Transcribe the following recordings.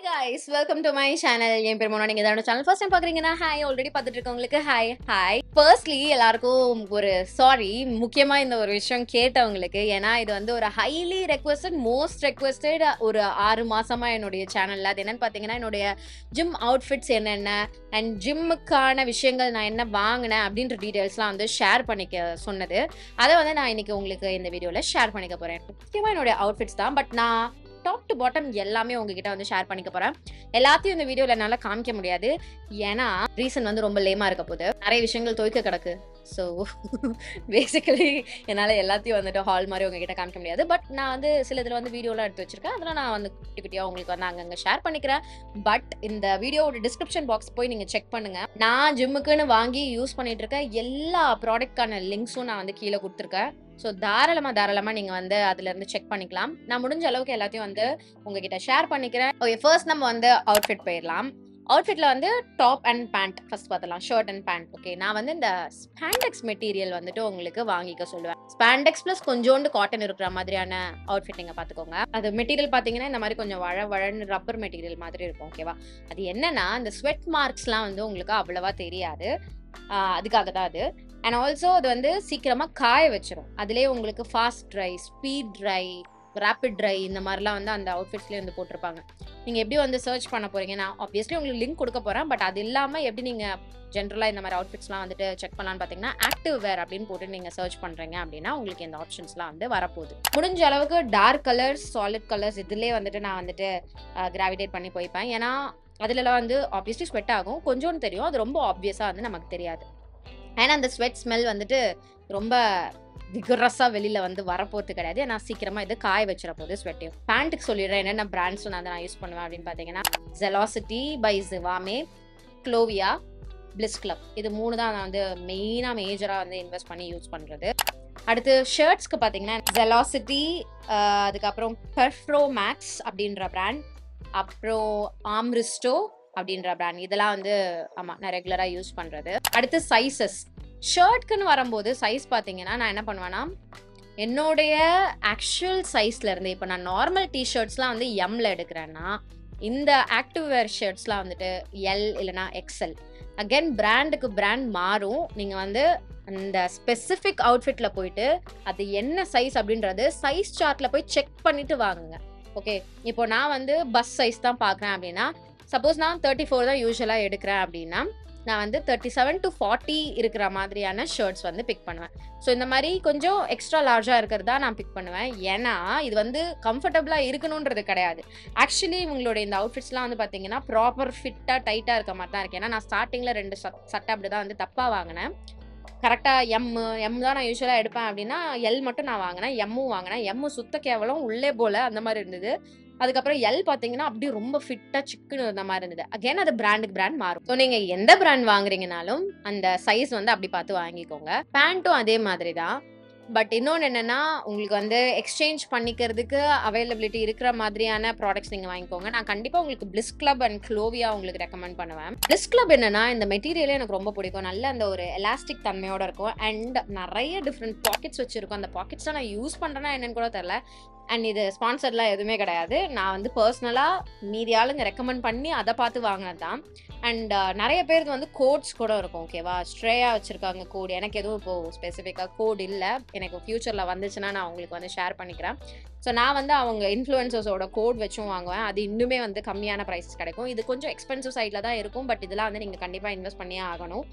guys welcome to my channel என் பேர் மோனா நீங்க இதோட சேனல் ஃபர்ஸ்ட் டைம் பாக்குறீங்கன்னா ஹாய் ஆல்ரெடி பார்த்துட்டு இருக்கவங்களுக்கு ஹாய் ஹாய் ஃபர்ஸ்ட்லி எல்லாருக்கும் ஒரு சாரி முக்கியமா இந்த ஒரு விஷயம் கேட்டவங்களுக்கு ஏன்னா இது வந்து ஒரு ஹைலி ரெக்வஸ்டட் மோஸ்ட் ரெக்வஸ்டட் ஒரு ஆறு மாசமா என்னுடைய சேனல்ல அது என்னன்னு பாத்தீங்கன்னா என்னுடைய ஜிம் அவுட்ஃபிட்ஸ் என்னென்ன அண்ட் ஜிம்முக்கான விஷயங்கள் நான் என்ன வாங்கினேன் அப்படின்ற டீடைல்ஸ்லாம் வந்து ஷேர் பண்ணிக்க சொன்னது அதை வந்து நான் இன்னைக்கு உங்களுக்கு இந்த வீடியோவில் ஷேர் பண்ணிக்க போறேன் முக்கியமாக என்னுடைய அவுட்ஃபிட்ஸ் தான் பட் நான் டாப் டு பாட்டம் எல்லாமே உங்ககிட்ட வந்து ஷேர் பண்ணிக்க போறேன் எல்லாத்தையும் இந்த வீடியோவில் என்னால் காமிக்க முடியாது ஏன்னா ரீசன் வந்து ரொம்ப லேமா இருக்க போகுது நிறைய விஷயங்கள் துவைக்க கிடக்கு ஸோ பேசிக்கலி என்னால் எல்லாத்தையும் வந்துட்டு ஹால் மாதிரி உங்ககிட்ட காமிக்க முடியாது பட் நான் வந்து சில இதில் வந்து வீடியோலாம் எடுத்து வச்சிருக்கேன் அதெல்லாம் நான் வந்து குட்டி குட்டியாக உங்களுக்கு வந்து அங்கங்கே ஷேர் பண்ணிக்கிறேன் பட் இந்த வீடியோவோட டிஸ்கிரிப்ஷன் பாக்ஸ் போய் நீங்கள் செக் பண்ணுங்க நான் ஜிம்முக்குன்னு வாங்கி யூஸ் பண்ணிட்டு இருக்க எல்லா ப்ராடக்ட்கான லிங்க்ஸும் நான் வந்து கீழே கொடுத்துருக்கேன் ஸோ தாராளமாக தாராளமாக நீங்கள் வந்து அதுலேருந்து செக் பண்ணிக்கலாம் நான் முடிஞ்ச அளவுக்கு எல்லாத்தையும் வந்து உங்ககிட்ட ஷேர் பண்ணிக்கிறேன் ஓகே ஃபர்ஸ்ட் நம்ம வந்து அவுட்ஃபிட் போயிடலாம் அவுட்ஃபிட்ல வந்து டாப் அண்ட் பேண்ட் ஃபர்ஸ்ட் பார்த்தலாம் ஷர்ட் அண்ட் பேண்ட் ஓகே நான் வந்து இந்த ஸ்பாண்டெக்ஸ் மெட்டீரியல் வந்துட்டு உங்களுக்கு வாங்கிக்க சொல்லுவேன் ஸ்பாண்டெக்ஸ் ப்ளஸ் கொஞ்சோண்டு காட்டன் இருக்கிற மாதிரியான அவுட்ஃபிட் நீங்கள் பார்த்துக்கோங்க அது மெட்டீரியல் பார்த்தீங்கன்னா இந்த மாதிரி கொஞ்சம் வழ வழன்னு ரப்பர் மெட்டீரியல் மாதிரி இருக்கும் ஓகேவா அது என்னன்னா இந்த ஸ்வெட் மார்க்ஸ்லாம் வந்து உங்களுக்கு அவ்வளவா தெரியாது ஆஹ் அதுக்காக தான் அது அண்ட் ஆல்சோ அது வந்து சீக்கிரமா காய வச்சிரும் அதுலேயே உங்களுக்கு fast dry speed dry rapid dry இந்த மாதிரிலாம் வந்து அந்த அவுட்ஃபிட்ஸ்லேயே வந்து போட்டிருப்பாங்க நீங்கள் எப்படி வந்து சர்ச் பண்ண போறீங்க நான் ஆப்வியஸ்லி உங்களுக்கு லிங்க் கொடுக்க போகிறேன் பட் அது இல்லாமல் எப்படி நீங்கள் ஜென்ரலாக இந்த மாதிரி அவுட்ஃபிட்ஸ்லாம் வந்துட்டு செக் பண்ணலான்னு பார்த்தீங்கன்னா ஆக்டிவ் வேர் அப்படின்னு போட்டு நீங்கள் சர்ச் பண்ணுறீங்க அப்படின்னா உங்களுக்கு இந்த ஆப்ஷன்ஸ்லாம் வந்து வரப்போகுது முடிஞ்ச அளவுக்கு டார்க் கலர்ஸ் சாலிட் கலர்ஸ் இதுலேயே வந்துட்டு நான் வந்துட்டு கிராவிடேட் பண்ணி போய்ப்பேன் ஏன்னா அதுலலாம் வந்து ஆப்வியஸ்லி ஸ்வெட் ஆகும் கொஞ்சோன்னு தெரியும் அது ரொம்ப ஆப்வியஸாக வந்து நமக்கு தெரியாது ஏன்னா அந்த ஸ்வெட் ஸ்மெல் வந்துட்டு ரொம்ப விகரஸாக வெளியில் வந்து வரப்போறது கிடையாது நான் சீக்கிரமாக இது காய வச்சிட போகுது ஸ்வெட்டையும் பேண்ட்டுக்கு சொல்லிடுறேன் என்னென்ன பிராண்ட்ஸ் நான் நான் யூஸ் பண்ணுவேன் அப்படின்னு பார்த்தீங்கன்னா Zelocity by Zivame Clovia Bliss Club இது மூணு தான் நான் வந்து மெயினாக மேஜராக வந்து இன்வெஸ்ட் பண்ணி யூஸ் பண்ணுறது அடுத்து ஷர்ட்ஸ்க்கு பார்த்தீங்கன்னா ஜெலாசிட்டி அதுக்கப்புறம் பெர்ஃப்ரோ மேக்ஸ் அப்படின்ற பிராண்ட் அப்புறம் ஆம்ரிஸ்டோ அப்படின்ற பிராண்ட் இதெல்லாம் வந்து ஆமாம் நான் ரெகுலராக யூஸ் பண்ணுறது அடுத்து சைஸஸ் ஷர்ட்க்குன்னு வரும்போது சைஸ் பார்த்தீங்கன்னா நான் என்ன பண்ணுவேன்னா என்னுடைய ஆக்சுவல் சைஸ்ல இருந்து இப்போ நான் நார்மல் டிஷர்ட்ஸ்லாம் வந்து எம்ல எடுக்கிறேன்னா இந்த ஆக்டிவ் வேர் ஷர்ட்ஸ்லாம் வந்துட்டு எல் இல்லைனா எக்ஸ்எல் அகைன் பிராண்டுக்கு பிராண்ட் மாறும் நீங்கள் வந்து அந்த ஸ்பெசிஃபிக் அவுட்ஃபிட்ல போயிட்டு அது என்ன சைஸ் அப்படின்றது சைஸ் சார்ட்ல போய் செக் பண்ணிட்டு வாங்குங்க ஓகே இப்போ நான் வந்து பஸ் சைஸ் தான் பார்க்குறேன் அப்படின்னா சப்போஸ் நான் தேர்ட்டி ஃபோர் தான் யூஸ்வலாக எடுக்கிறேன் அப்படின்னா நான் வந்து தேர்ட்டி செவன் டு ஃபார்ட்டி இருக்கிற மாதிரியான ஷர்ட்ஸ் வந்து பிக் பண்ணுவேன் ஸோ இந்த மாதிரி கொஞ்சம் எக்ஸ்ட்ரா லார்ஜாக இருக்கிறதா நான் பிக் பண்ணுவேன் ஏன்னா இது வந்து கம்ஃபர்டபுளாக இருக்கணுன்றது கிடையாது ஆக்சுவலி இவங்களோட இந்த அவுட்ஃபிட்ஸ்லாம் வந்து பார்த்தீங்கன்னா ப்ராப்பர் ஃபிட்டாக டைட்டாக இருக்க மாதிரி தான் இருக்கு ஏன்னா நான் ஸ்டார்டிங்கில் ரெண்டு சட்டை அப்படி தான் வந்து தப்பாக வாங்கினேன் கரெக்டாக எம் எம் தான் நான் யூஸ்வலாக எடுப்பேன் அப்படின்னா எல் மட்டும் நான் வாங்கினேன் எம்மும் வாங்கினேன் எம்மு சுத்த கேவலம் உள்ளே போல அந்த மாதிரி இருந்தது அதுக்கப்புறம் எல் பார்த்தீங்கன்னா அப்படியே ரொம்ப ஃபிட்டாக சிக்குன்னு இருந்த மாதிரி இருந்தது அகைன் அது பிராண்டுக்கு பிராண்ட் மாறும் ஸோ நீங்கள் எந்த பிராண்ட் வாங்குறீங்கனாலும் அந்த சைஸ் வந்து அப்படி பார்த்து வாங்கிக்கோங்க பேண்ட்டும் அதே மாதிரி தான் பட் இன்னொன்று என்னென்னா உங்களுக்கு வந்து எக்ஸ்சேஞ்ச் பண்ணிக்கிறதுக்கு அவைலபிலிட்டி இருக்கிற மாதிரியான ப்ராடக்ட்ஸ் நீங்கள் வாங்கிக்கோங்க நான் கண்டிப்பாக உங்களுக்கு பிளிஸ் கிளப் அண்ட் க்ளோவியா உங்களுக்கு ரெக்கமெண்ட் பண்ணுவேன் பிளிஸ் கிளப் என்னன்னா இந்த மெட்டீரியலே எனக்கு ரொம்ப பிடிக்கும் நல்ல அந்த ஒரு எலாஸ்டிக் தன்மையோட இருக்கும் அண்ட் நிறைய டிஃப்ரெண்ட் பாக்கெட்ஸ் வச்சுருக்கும் அந்த பாக்கெட்ஸ்லாம் நான் யூஸ் பண்ணுறேன்னா என்னன்னு கூட தெரில அண்ட் இது ஸ்பான்சர்லாம் எதுவுமே கிடையாது நான் வந்து பர்சனலாக மீதி ஆளுங்க ரெக்கமெண்ட் பண்ணி அதை பார்த்து வாங்கினது தான் அண்ட் நிறைய பேருக்கு வந்து கோட்ஸ் கூட இருக்கும் ஓகேவா ஸ்ட்ரேயாக வச்சுருக்காங்க கோட் எனக்கு எதுவும் இப்போது ஸ்பெசிஃபிக்காக கோட் இல்லை எனக்கு ஃப்யூச்சரில் வந்துச்சுன்னா நான் உங்களுக்கு வந்து ஷேர் பண்ணிக்கிறேன் ஸோ நான் வந்து அவங்க இன்ஃப்ளூயன்சர்ஸோட கோட் வச்சும் வாங்குவேன் அது இன்னுமே வந்து கம்மியான ப்ரைஸஸ் கிடைக்கும் இது கொஞ்சம் எக்ஸ்பென்சிவ் சைடில் தான் இருக்கும் பட் இதெல்லாம் வந்து நீங்கள் கண்டிப்பாக இன்வெஸ்ட் பண்ணியே ஆகணும்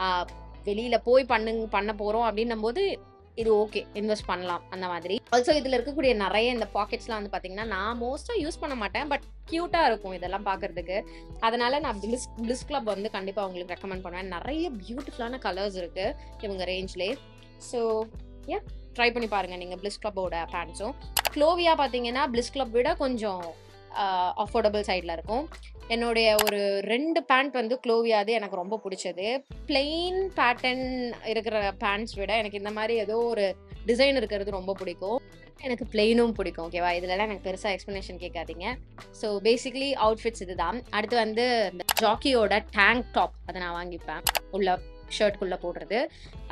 வெளியில் போய் பண்ணு பண்ண போகிறோம் அப்படின்னும் போது இது ஓகே இன்வெஸ்ட் பண்ணலாம் அந்த மாதிரி ஆல்சோ இதில் இருக்கக்கூடிய நிறைய இந்த பாக்கெட்ஸ்லாம் வந்து பார்த்தீங்கன்னா நான் மோஸ்ட்டாக யூஸ் பண்ண மாட்டேன் பட் க்யூட்டாக இருக்கும் இதெல்லாம் பார்க்கறதுக்கு அதனால நான் பிளிஸ் பிளிஸ் கிளப் வந்து கண்டிப்பாக உங்களுக்கு ரெக்கமெண்ட் பண்ணுவேன் நிறைய பியூட்டிஃபுல்லான கலர்ஸ் இருக்குது இவங்க ரேஞ்ச்லேயே ஸோ ஏ ட்ரை பண்ணி பாருங்கள் நீங்கள் பிளிஸ் கிளப்போட பேண்ட்ஸும் க்ளோவியா பார்த்தீங்கன்னா பிளிஸ் கிளப் விட கொஞ்சம் அஃபோர்டபுள் சைடில் இருக்கும் என்னுடைய ஒரு ரெண்டு பேண்ட் வந்து க்ளோவியாது எனக்கு ரொம்ப பிடிச்சது பிளெயின் பேட்டர்ன் இருக்கிற பேண்ட்ஸ் விட எனக்கு இந்த மாதிரி ஏதோ ஒரு டிசைன் இருக்கிறது ரொம்ப பிடிக்கும் எனக்கு பிளெயினும் பிடிக்கும் ஓகேவா இதுலலாம் எனக்கு பெருசாக எக்ஸ்ப்ளனேஷன் கேட்காதீங்க ஸோ பேசிக்லி அவுட்ஃபிட்ஸ் இதுதான் அடுத்து வந்து இந்த ஜாக்கியோட டேங்க் டாப் அதை நான் வாங்கிப்பேன் உள்ள ஷர்ட்குள்ளே போடுறது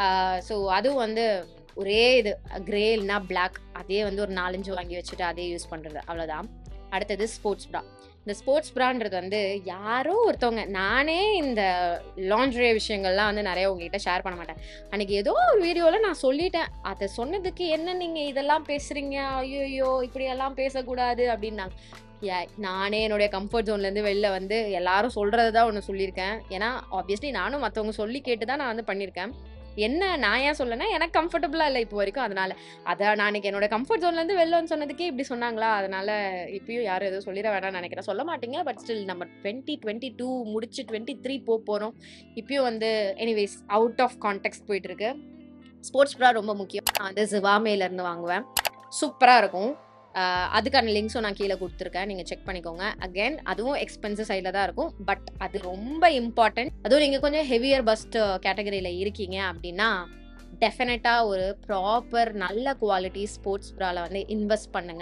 ஸோ அதுவும் வந்து ஒரே இது கிரே இல்லைனா பிளாக் அதே வந்து ஒரு நாலஞ்சு வாங்கி வச்சுட்டு அதே யூஸ் பண்ணுறது அவ்வளோதான் அடுத்தது ஸ்போர்ட்ஸ் ப்ரா இந்த ஸ்போர்ட்ஸ் ப்ரான்றது வந்து யாரோ ஒருத்தவங்க நானே இந்த லாண்ட்ரே விஷயங்கள்லாம் வந்து நிறைய உங்ககிட்ட ஷேர் பண்ண மாட்டேன் அன்னைக்கு ஏதோ ஒரு வீடியோவில் நான் சொல்லிட்டேன் அதை சொன்னதுக்கு என்ன நீங்கள் இதெல்லாம் பேசுகிறீங்க ஐயோ இப்படியெல்லாம் பேசக்கூடாது அப்படின்னாங்க யா- நானே என்னுடைய கம்ஃபர்ட் ஜோன்லேருந்து வெளில வந்து எல்லாரும் சொல்கிறது தான் ஒன்று சொல்லியிருக்கேன் ஏன்னா ஆப்வியஸ்லி நானும் மற்றவங்க சொல்லி கேட்டு தான் நான் வந்து பண்ணியிருக்கேன் என்ன நான் ஏன் சொல்லனா எனக்கு கம்ஃபர்டபுளாக இல்லை இப்போ வரைக்கும் அதனால அதான் நான் இன்னைக்கு என்னோட கம்ஃபர்ட் ஜோன்லேருந்து வெளில வந்து சொன்னதுக்கே இப்படி சொன்னாங்களா அதனால இப்பயும் யாரும் எதுவும் சொல்லிட வேணாம்னு நினைக்கிறேன் சொல்ல மாட்டீங்க பட் ஸ்டில் நம்ம டுவெண்ட்டி டுவெண்ட்டி டூ முடிச்சு டுவெண்ட்டி த்ரீ போக போகிறோம் இப்பயும் வந்து எனிவேஸ் அவுட் ஆஃப் கான்டெக்ட் போயிட்டு இருக்கு ஸ்போர்ட்ஸ் ப்ரா ரொம்ப முக்கியம் நான் வந்து ஜிவாமேல இருந்து வாங்குவேன் சூப்பராக இருக்கும் ஆஹ் அதுக்கான லிங்க்ஸும் நான் கீழே கொடுத்துருக்கேன் நீங்கள் செக் பண்ணிக்கோங்க அகைன் அதுவும் எக்ஸ்பென்சிவ் சைடில் தான் இருக்கும் பட் அது ரொம்ப இம்பார்ட்டன்ட் அதுவும் நீங்கள் கொஞ்சம் ஹெவியர் பஸ்ட் கேட்டகரியில் இருக்கீங்க அப்படின்னா டெஃபினட்டாக ஒரு ப்ராப்பர் நல்ல குவாலிட்டி ஸ்போர்ட்ஸ் ப்ராவில் வந்து இன்வெஸ்ட் பண்ணுங்க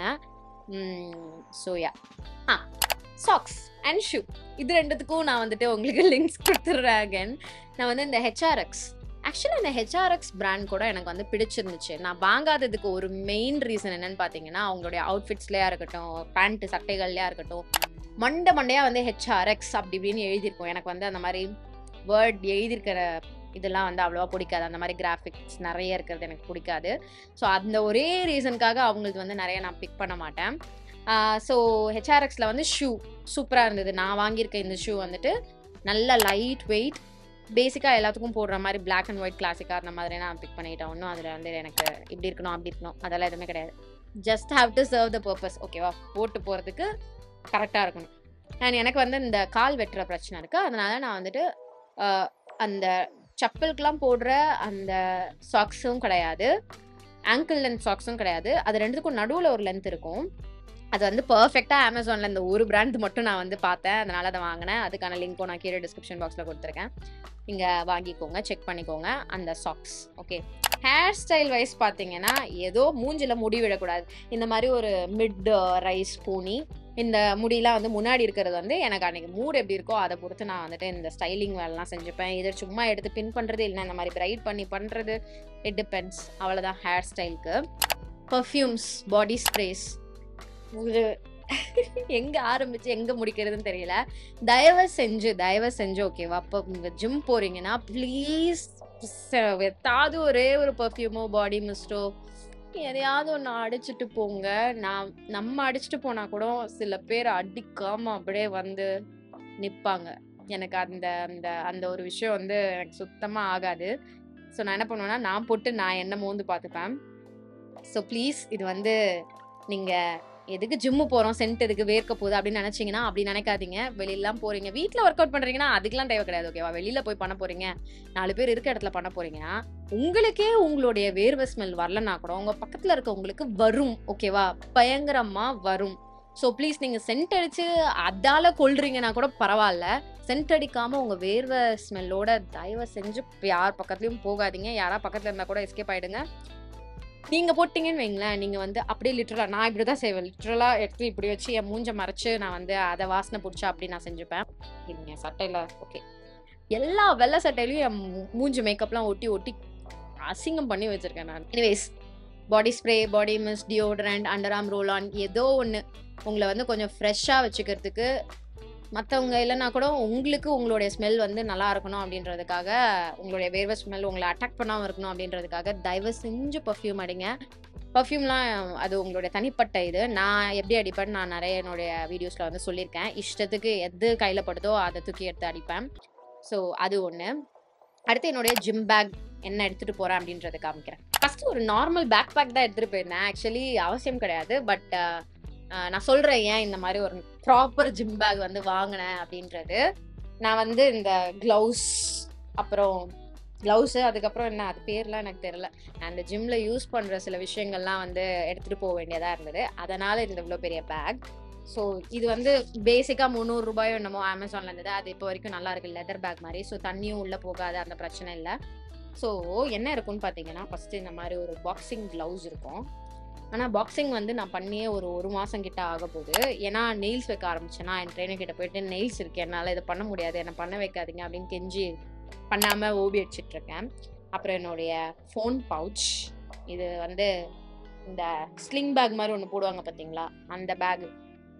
so yeah ah socks and shoe இது ரெண்டுத்துக்கும் நான் வந்துட்டு உங்களுக்கு லிங்க்ஸ் கொடுத்துட்றேன் அகைன் நான் வந்து இந்த ஹெச்ஆர்எக்ஸ் ஆக்சுவலாக இந்த ஹெச்ஆர்எக்ஸ் பிராண்ட் கூட எனக்கு வந்து பிடிச்சிருந்துச்சு நான் வாங்காததுக்கு ஒரு மெயின் ரீசன் என்னன்னு பார்த்தீங்கன்னா அவங்களுடைய அவுட்ஃபிட்ஸ்லையா இருக்கட்டும் பேண்ட் சட்டைகள்லையா இருக்கட்டும் மண்டை மண்டையா வந்து ஹெச்ஆர்எக்ஸ் அப்படி இப்படின்னு எழுதியிருக்கும் எனக்கு வந்து அந்த மாதிரி வேர்ட் எழுதியிருக்கிற இதெல்லாம் வந்து அவ்வளோவா பிடிக்காது அந்த மாதிரி கிராஃபிக்ஸ் நிறைய இருக்கிறது எனக்கு பிடிக்காது ஸோ அந்த ஒரே ரீசனுக்காக அவங்களுக்கு வந்து நிறைய நான் பிக் பண்ண மாட்டேன் ஸோ ஹெச்ஆர்எக்ஸில் வந்து ஷூ சூப்பராக இருந்தது நான் வாங்கியிருக்க இந்த ஷூ வந்துட்டு நல்ல லைட் வெயிட் பேசிக்காக எல்லாத்துக்கும் போடுற மாதிரி பிளாக் அண்ட் ஒயிட் கிளாசிக்காக அந்த மாதிரி நான் பிக் பண்ணிட்டேன் ஒன்றும் அதில் வந்து எனக்கு இப்படி இருக்கணும் அப்படி இருக்கணும் அதெல்லாம் எதுவுமே கிடையாது just have to serve the purpose ஓகேவா போட்டு போகிறதுக்கு கரெக்டாக இருக்கணும் அண்ட் எனக்கு வந்து இந்த கால் வெட்டுற பிரச்சனை இருக்குது அதனால நான் வந்துட்டு ஆஹ், அந்த செப்பலுக்கெலாம் போடுற அந்த சாக்ஸும் கிடையாது ஆங்கிள் லென்த் சாக்ஸும் கிடையாது அது ரெண்டுத்துக்கும் நடுவில் ஒரு லென்த் இருக்கும் அது வந்து பர்ஃபெக்டாக அமேசானில் இந்த ஒரு பிராண்ட் மட்டும் நான் வந்து பார்த்தேன் அதனால அதை வாங்கினேன் அதுக்கான லிங்க்கும் நான் கீழே டிஸ்கிரிப்ஷன் பாக்ஸில் கொடுத்துருக்கேன் நீங்கள் வாங்கிக்கோங்க செக் பண்ணிக்கோங்க அந்த socks okay hair style wise பார்த்தீங்கன்னா ஏதோ மூஞ்சில் முடி விடக்கூடாது இந்த மாதிரி ஒரு மிட் ரைஸ் பூனி இந்த முடியெல்லாம் வந்து முன்னாடி இருக்கிறது வந்து எனக்கு அன்னைக்கு மூட் எப்படி இருக்கோ அதை பொறுத்து நான் வந்துட்டு இந்த ஸ்டைலிங் வேலைலாம் செஞ்சுப்பேன் இதை சும்மா எடுத்து பின் பண்ணுறது இல்லைன்னா இந்த மாதிரி பிரைட் பண்ணி பண்ணுறது இட் டிபெண்ட்ஸ் அவ்வளோதான் ஹேர் ஸ்டைலுக்கு பர்ஃப்யூம்ஸ் பாடி ஸ்ப்ரேஸ் ஒரு எங்க ஆரம்பிச்சு எங்க முடிக்கிறதுன்னு தெரியல தயவு செஞ்சு தயவு செஞ்சு ஓகேவா அப்போ உங்க ஜிம் போறீங்கன்னா ப்ளீஸ் எதாவது ஒரே ஒரு பர்ஃப்யூமோ பாடி மிஸ்டோ எதையாவது ஒன்று அடிச்சுட்டு போங்க நான் நம்ம அடிச்சுட்டு போனா கூட சில பேர் அடிக்காம அப்படியே வந்து நிப்பாங்க எனக்கு அந்த அந்த அந்த ஒரு விஷயம் வந்து எனக்கு சுத்தமா ஆகாது ஸோ நான் என்ன பண்ணுவேன்னா நான் போட்டு நான் என்ன மோந்து பார்த்துப்பேன் ஸோ ப்ளீஸ் இது வந்து நீங்கள் எதுக்கு ஜிம்மு போகிறோம் சென்ட் எதுக்கு வேர்க்க போகுது அப்படின்னு நினச்சிங்கன்னா அப்படி நினைக்காதீங்க வெளியிலலாம் போகிறீங்க வீட்டில் ஒர்க் அவுட் பண்ணுறீங்கன்னா அதுக்கெல்லாம் தேவை கிடையாது ஓகேவா வெளியில் போய் பண்ண போகிறீங்க நாலு பேர் இருக்க இடத்துல பண்ண போகிறீங்கன்னா உங்களுக்கே உங்களுடைய வேர்வை ஸ்மெல் வரலனா கூட உங்கள் பக்கத்தில் இருக்கவங்களுக்கு வரும் ஓகேவா பயங்கரமாக வரும் ஸோ ப்ளீஸ் நீங்கள் சென்ட் அடித்து அதால கொள்றீங்கன்னா கூட பரவாயில்ல சென்ட் அடிக்காமல் உங்கள் வேர்வை ஸ்மெல்லோட தயவு செஞ்சு யார் பக்கத்துலையும் போகாதீங்க யாரா பக்கத்தில் இருந்தால் கூட எஸ்கேப் ஆகிடுங்க நீங்க போட்டீங்கன்னு வைங்களேன் நீங்க வந்து அப்படியே லிட்டரலா நான் இப்படி தான் செய்வேன் லிட்டரலா எடுத்து இப்படி வச்சு என் மூஞ்ச மறைச்சு நான் வந்து அதை வாசனை பிடிச்சா அப்படி நான் செஞ்சுப்பேன் இல்லைங்க சட்டையில ஓகே எல்லா வெள்ளை சட்டையிலையும் என் மூ- மூஞ்சி மேக்கப்லாம் ஒட்டி ஒட்டி அசிங்கம் பண்ணி வச்சிருக்கேன் நான் anyways body spray body mist deodorant under arm roll on ஏதோ ஒன்று உங்களை வந்து கொஞ்சம் ஃப்ரெஷ்ஷாக வச்சுக்கிறதுக்கு மற்றவங்க இல்லைன்னா கூட உங்களுக்கு உங்களுடைய ஸ்மெல் வந்து நல்லா இருக்கணும் அப்படின்றதுக்காக உங்களுடைய வேர்வை ஸ்மெல் உங்களை அட்டாக் பண்ணாமல் இருக்கணும் அப்படின்றதுக்காக தயவு செஞ்சு பர்ஃப்யூம் அடிங்க பர்ஃப்யூம்லாம் அது உங்களுடைய தனிப்பட்ட இது நான் எப்படி அடிப்பேன்னு நான் நிறைய என்னுடைய வீடியோஸில் வந்து சொல்லியிருக்கேன் இஷ்டத்துக்கு எது கையில் படுதோ அதை தூக்கி எடுத்து அடிப்பேன் ஸோ அது ஒன்று அடுத்து என்னுடைய ஜிம் பேக் என்ன எடுத்துகிட்டு போகிறேன் அப்படின்றத காமிக்கிறேன் ஃபஸ்ட்டு ஒரு நார்மல் பேக் பேக் தான் எடுத்துகிட்டு போயிருந்தேன் ஆக்சுவலி அவசியம் கிடையாது பட் நான் சொல்கிறேன் ஏன் இந்த மாதிரி ஒரு ப்ராப்பர் ஜிம் பேக் வந்து வாங்கினேன் அப்படின்றது நான் வந்து இந்த க்ளவுஸ் அப்புறம் க்ளவுஸு அதுக்கப்புறம் என்ன அது பேர்லாம் எனக்கு தெரியல நான் அந்த ஜிம்மில் யூஸ் பண்ணுற சில விஷயங்கள்லாம் வந்து எடுத்துகிட்டு போக வேண்டியதாக இருந்தது அதனால் இந்த இவ்வளோ பெரிய பேக் ஸோ இது வந்து பேசிக்காக முந்நூறுரூபாயோ என்னமோ அமேசானில் இருந்தது அது இப்போ வரைக்கும் நல்லா இருக்கு லெதர் பேக் மாதிரி ஸோ தண்ணியும் உள்ளே போகாது அந்த பிரச்சனை இல்லை ஸோ என்ன இருக்கும்னு பார்த்தீங்கன்னா ஃபஸ்ட்டு இந்த மாதிரி ஒரு பாக்ஸிங் க்ளவுஸ் இருக்கும் ஆனால் பாக்ஸிங் வந்து நான் பண்ணியே ஒரு ஒரு மாதம் கிட்ட ஆக போகுது ஏன்னா நெயில்ஸ் வைக்க ஆரம்பிச்சேன்னா என் ட்ரெயினர் கிட்ட போயிட்டு நெயில்ஸ் இருக்கு என்னால் இதை பண்ண முடியாது என்னை பண்ண வைக்காதீங்க அப்படின்னு கெஞ்சி பண்ணாமல் ஓபி அடிச்சிட்டு இருக்கேன் அப்புறம் என்னுடைய ஃபோன் பவுச் இது வந்து இந்த ஸ்லிங் பேக் மாதிரி ஒன்று போடுவாங்க பார்த்தீங்களா அந்த பேக்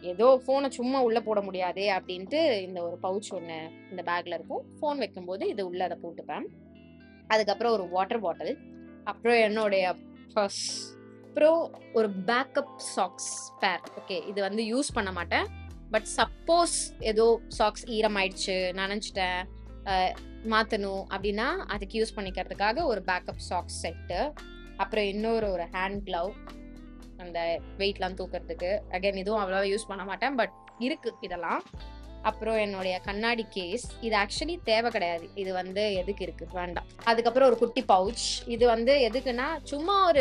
ஏதோ ஃபோனை சும்மா உள்ள போட முடியாதே அப்படின்ட்டு இந்த ஒரு பவுச் ஒன்று இந்த பேக்ல இருக்கும் ஃபோன் வைக்கும்போது இது உள்ள அதை போட்டுப்பேன் அதுக்கப்புறம் ஒரு வாட்டர் பாட்டில் அப்புறம் என்னுடைய பர்ஸ் அப்புறம் ஒரு பேக்கப் சாக்ஸ் பேர் ஓகே இது வந்து யூஸ் பண்ண மாட்டேன் பட் சப்போஸ் ஏதோ சாக்ஸ் ஈரமாயிடுச்சு நனைஞ்சிட்டேன் அஹ், மாத்தணும் அப்படின்னா அதுக்கு யூஸ் பண்ணிக்கிறதுக்காக ஒரு பேக்கப் சாக்ஸ் செட்டு அப்புறம் இன்னொரு ஒரு ஹேண்ட் க்ளவ் அந்த வெயிட்லாம் தூக்கிறதுக்கு அகைன் இதுவும் அவ்வளோவா யூஸ் பண்ண மாட்டேன் பட் இருக்கு இதெல்லாம் அப்புறம் என்னுடைய கண்ணாடி கேஸ் இது ஆக்சுவலி தேவை கிடையாது இது வந்து எதுக்கு இருக்கு வேண்டாம் அதுக்கப்புறம் ஒரு குட்டி பவுச் இது வந்து எதுக்குன்னா சும்மா ஒரு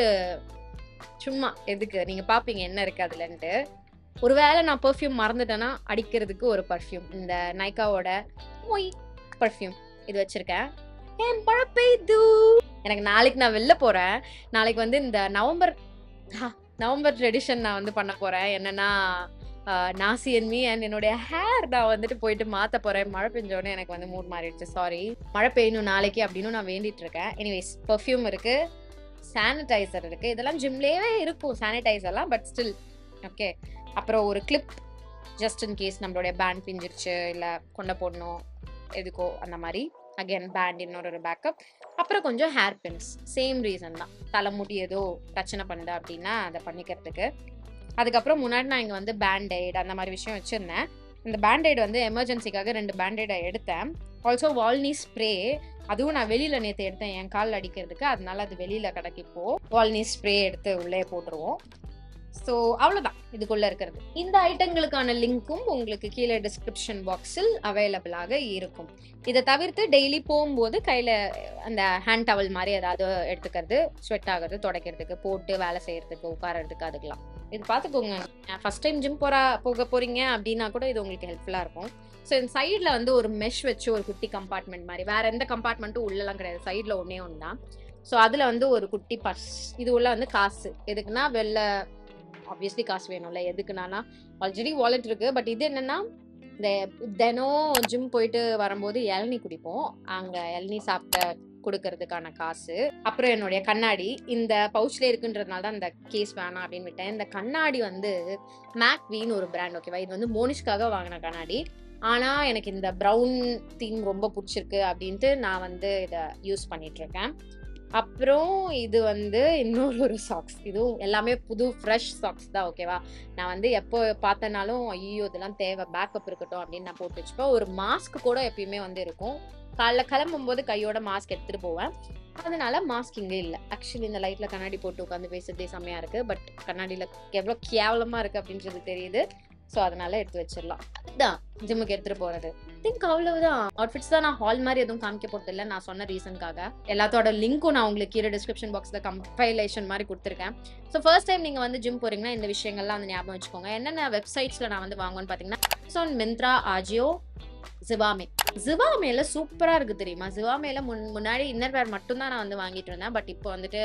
சும்மா எதுக்கு நீங்க பாப்பீங்க என்ன இருக்கு அதுலன்ட்டு ஒருவேளை நான் பெர்ஃப்யூம் மறந்துட்டேன்னா அடிக்கிறதுக்கு ஒரு பர்ஃப்யூம் இந்த நைக்காவோட மொய் பர்ஃப்யூம் இது வச்சிருக்கேன் ஏன் மழை பெய்து எனக்கு நாளைக்கு நான் வெளில போறேன் நாளைக்கு வந்து இந்த நவம்பர் ஹா, நவம்பர் ட்ரெடிஷன் நான் வந்து பண்ண போறேன் என்னன்னா ஆஹ், நாசி அண்ட் மீ அண்ட் என்னுடைய ஹேர் நான் வந்துட்டு போயிட்டு மாத்த போறேன் மழை பெஞ்சோடனே எனக்கு வந்து மூட் மாறிடுச்சு சாரி மழை பெய்யணும் நாளைக்கு அப்படின்னு நான் வேண்டிட்டு இருக்கேன் எனிவேஸ் பெர்ஃப்யூம் இருக்கு சானிடைசர் இருக்கு இதெல்லாம் ஜிம்லேயே இருக்கும் சானிடைசர்லாம் பட் ஸ்டில் ஓகே அப்புறம் ஒரு கிளிப் ஜஸ்ட் இன் கேஸ் நம்மளுடைய பேண்ட் பிஞ்சிருச்சு இல்லை கொண்ட போடணும் எதுக்கோ அந்த மாதிரி அகைன் பேண்ட் இன்னொரு ஒரு பேக்கப் அப்புறம் கொஞ்சம் ஹேர் பின்ஸ் சேம் ரீசன் தான் தலைமுடி ஏதோ பிரச்சனை பண்ணுது அப்படின்னா அதை பண்ணிக்கிறதுக்கு அதுக்கப்புறம் முன்னாடி நான் இங்கே வந்து பேண்டைட் அந்த மாதிரி விஷயம் வச்சுருந்தேன் இந்த பேண்டைட் வந்து எமர்ஜென்சிக்காக ரெண்டு பேண்டைடை எடுத்தேன் ஆல்சோ வால்னி ஸ்ப்ரே அதுவும் நான் வெளியில் நேற்று எடுத்தேன் என் கால் அடிக்கிறதுக்கு அதனால அது வெளியில் கிடக்கு இப்போ வால்னி ஸ்ப்ரே எடுத்து உள்ளே போட்டுருவோம் ஸோ அவ்வளோதான் இதுக்குள்ள இருக்கிறது இந்த ஐட்டங்களுக்கான லிங்க்கும் உங்களுக்கு கீழே டிஸ்கிரிப்ஷன் பாக்ஸில் அவைலபிளாக இருக்கும் இதை தவிர்த்து டெய்லி போகும்போது கையில் அந்த ஹேண்ட் டவல் மாதிரி ஏதாவது எடுத்துக்கிறது ஸ்வெட் ஆகிறது துடைக்கிறதுக்கு போட்டு வேலை செய்யறதுக்கு உட்காரறதுக்கு அதுக்கெல்லாம் இது பார்த்துக்கோங்க ஃபர்ஸ்ட் டைம் ஜிம் போறா போக போறீங்க அப்படின்னா கூட இது உங்களுக்கு ஹெல்ப்ஃபுல்லாக இருக்கும் ஸோ இந்த சைடில் வந்து ஒரு மெஷ் வச்சு ஒரு குட்டி கம்பார்ட்மெண்ட் மாதிரி வேற எந்த கம்பார்ட்மெண்ட்டும் உள்ளலாம் கிடையாது சைடில் ஒன்றே ஒன்று தான் ஸோ அதில் வந்து ஒரு குட்டி பர்ஸ் இது உள்ள வந்து காசு எதுக்குன்னா வெளில ஆப்வியஸ்லி காசு வேணும்ல எதுக்குன்னா ஆல்ரெடி வாலெட் இருக்கு பட் இது என்னன்னா இந்த தினம் ஜிம் போயிட்டு வரும்போது இளநீ குடிப்போம் அங்க இளநீ சாப்பிட்ட கொடுக்கறதுக்கான காசு அப்புறம் என்னுடைய கண்ணாடி இந்த பவுச்ல இருக்குன்றதுனால தான் இந்த கேஸ் வேணாம் அப்படின்னு விட்டேன் இந்த கண்ணாடி வந்து மேக்வின்னு ஒரு பிராண்ட் ஓகேவா இது வந்து மோனிஷ்காக வாங்கின கண்ணாடி ஆனா எனக்கு இந்த ப்ரௌன் தீம் ரொம்ப பிடிச்சிருக்கு அப்படின்ட்டு நான் வந்து இதை யூஸ் பண்ணிட்டு இருக்கேன் அப்புறம் இது வந்து இன்னொரு ஒரு சாக்ஸ் இதுவும் எல்லாமே புது ஃப்ரெஷ் சாக்ஸ் தான் ஓகேவா நான் வந்து எப்போ பார்த்தனாலும் ஐயோ இதெல்லாம் தேவை பேக்கப் இருக்கட்டும் அப்படின்னு நான் போட்டு வச்சுப்பேன் ஒரு மாஸ்க் கூட எப்பயுமே வந்து இருக்கும் காலைல கிளம்பும்போது கையோட மாஸ்க் எடுத்துட்டு போவேன் அதனால மாஸ்க் இங்கே இல்லை ஆக்சுவலி இந்த லைட்ல கண்ணாடி போட்டு உட்காந்து பேசுறதே செம்மையா இருக்கு பட் கண்ணாடியில எவ்வளோ கேவலமா இருக்கு அப்படின்றது தெரியுது ஸோ அதனால எடுத்து வச்சிடலாம் அதுதான் ஜிம்முக்கு எடுத்துட்டு போறது திங்க் அவ்வளவுதான் அவுட்ஃபிட்ஸ் தான் நான் ஹால் மாதிரி எதுவும் காமிக்க போறது இல்லை நான் சொன்ன ரீசனுக்காக எல்லாத்தோட லிங்க்கும் நான் உங்களுக்கு கீழே டிஸ்கிரிப்ஷன் பாக்ஸ்ல கம்பைலேஷன் மாதிரி கொடுத்துருக்கேன் ஸோ ஃபர்ஸ்ட் டைம் நீங்க வந்து ஜிம் போறீங்கன்னா இந்த விஷயங்கள்லாம் வந்து ஞாபகம் வச்சுக்கோங்க என்னென்ன வெப்சைட்ஸ்ல நான் வந்து வாங்குவேன்னு பாத்தீங்கன்னா அமேசான் மிந்த்ரா ஆஜியோ ஜிவாமே ஜிவாமேல சூப்பரா இருக்கு தெரியுமா ஜிவாமேல முன் முன்னாடி இன்னர் வேர் மட்டும்தான் நான் வந்து வாங்கிட்டு இருந்தேன் பட் இப்போ வந்துட்டு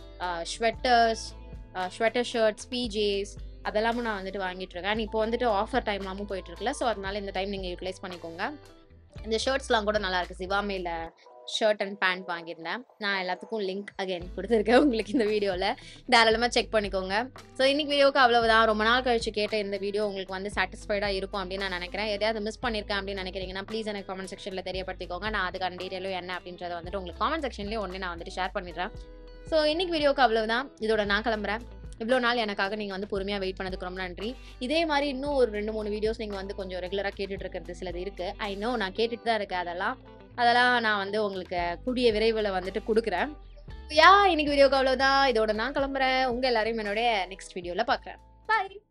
ஸ்வெட்டர்ஸ் ஸ்வெட்டர் ஷர்ட்ஸ் பிஜேஸ் அதெல்லாமும் நான் வந்துட்டு வாங்கிட்டு இருக்கேன் And இப்போ வந்துட்டு ஆஃபர் டைம்லாமும் போயிட்டு இருக்குல்ல ஸோ அதனால இந்த டைம் நீங்கள் யூட்டிலைஸ் பண்ணிக்கோங்க இந்த ஷர்ட்ஸ்லாம் கூட நல்லா இருக்கு சிவாமேல ஷர்ட் அண்ட் பேண்ட் வாங்கியிருந்தேன் நான் எல்லாத்துக்கும் லிங்க் அகைன் கொடுத்துருக்கேன் உங்களுக்கு இந்த வீடியோவில் தாராளமாக செக் பண்ணிக்கோங்க ஸோ இன்னைக்கு வீடியோக்கு அவ்வளவுதான் ரொம்ப நாள் கழிச்சு கேட்ட இந்த வீடியோ உங்களுக்கு வந்து சாட்டிஸ்ஃபைடாக இருக்கும் அப்படின்னு நான் நினைக்கிறேன் எதையாவது மிஸ் பண்ணியிருக்கேன் அப்படின்னு நினைக்கிறீங்கன்னா ப்ளீஸ் எனக்கு காமெண்ட் செக்ஷனில் தெரியப்படுத்திக்கோங்க நான் அதுக்கான டீட்டெயிலும் என்ன அப்படின்றத வந்துட்டு உங்களுக்கு காமெண்ட் செக்ஷன்லேயே ஒன்று நான் வந்துட்டு ஷேர் பண்ணிடுறேன் ஸோ இன்னைக்கு வீடியோக்கு அவ்வளவுதான் இதோட நான் கிளம்புறேன் இவ்வளோ நாள் எனக்காக நீங்கள் வந்து பொறுமையாக வெயிட் பண்ணதுக்கு ரொம்ப நன்றி இதே மாதிரி இன்னும் ஒரு ரெண்டு மூணு வீடியோஸ் நீங்கள் வந்து கொஞ்சம் ரெகுலராக கேட்டுட்டு இருக்கிறது சிலது இருக்குது ஐ நோ நான் கேட்டுட்டு தான் இருக்கேன் அதெல்லாம் அதெல்லாம் நான் வந்து உங்களுக்கு கூடிய விரைவில் வந்துட்டு கொடுக்குறேன் யா இன்னைக்கு வீடியோக்கு அவ்வளோதான் இதோட நான் கிளம்புறேன் உங்கள் எல்லாரையும் என்னோட நெக்ஸ்ட் வீடியோவில் பார்க்குறேன் பாய்